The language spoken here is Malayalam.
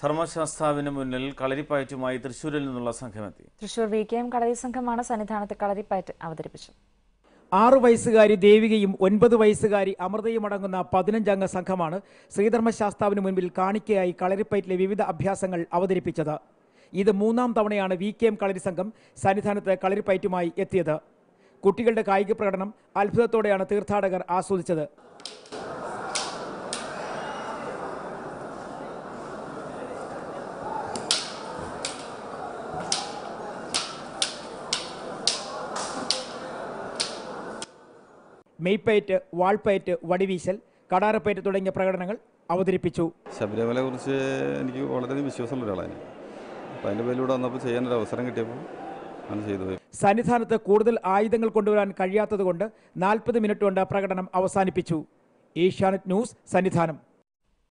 ധർമ്മശാസ്താവിന് മുന്നിൽ കളരിപ്പയറ്റുമായി തൃശൂരിൽ നിന്നുള്ള സംഘമെത്തി Thrissur V K M Kalari സംഘമാണ് സന്നിധാനത്ത് കളരിപ്പയറ്റ് അവതരിപ്പിച്ചത് ആറു വയസ്സുകാരി ദേവികയും ഒൻപത് വയസ്സുകാരി അമൃതയും അടങ്ങുന്ന പതിനഞ്ചംഗ സംഘമാണ് ശ്രീധർമ്മശാസ്താവിന് മുൻപിൽ കാണിക്കയായി കളരിപ്പയറ്റിലെ വിവിധ അഭ്യാസങ്ങൾ അവതരിപ്പിച്ചത് ഇത് മൂന്നാം തവണയാണ് വി കെ എം കളരി സംഘം സന്നിധാനത്ത് കളരിപ്പയറ്റുമായി എത്തിയത് കുട്ടികളുടെ കായിക പ്രകടനം അത്ഭുതത്തോടെയാണ് തീർത്ഥാടകർ ആസ്വദിച്ചത് മെയ്പ്പയറ്റ് വാൾപ്പയറ്റ് വടിവീശൽ കടാരപ്പയറ്റ് തുടങ്ങിയ പ്രകടനങ്ങൾ അവതരിപ്പിച്ചു ശബരിമലയെ കുറിച്ച് എനിക്ക് വളരെയധികം വിശ്വാസമുള്ള ഒരാളാണ് അപ്പോൾ അതിൻ്റെ പേരിലൂടെ വന്നപ്പോൾ ചെയ്യാനൊരു അവസരം കിട്ടിയപ്പോൾ അങ്ങനെ ചെയ്തു പോയി സന്നിധാനത്ത് കൂടുതൽ ആയുധങ്ങൾ കൊണ്ടുവരാൻ കഴിയാത്തതുകൊണ്ട് നാൽപ്പത് മിനിറ്റ് കൊണ്ട് പ്രകടനം അവസാനിപ്പിച്ചു ഏഷ്യാനെറ്റ് ന്യൂസ് സന്നിധാനം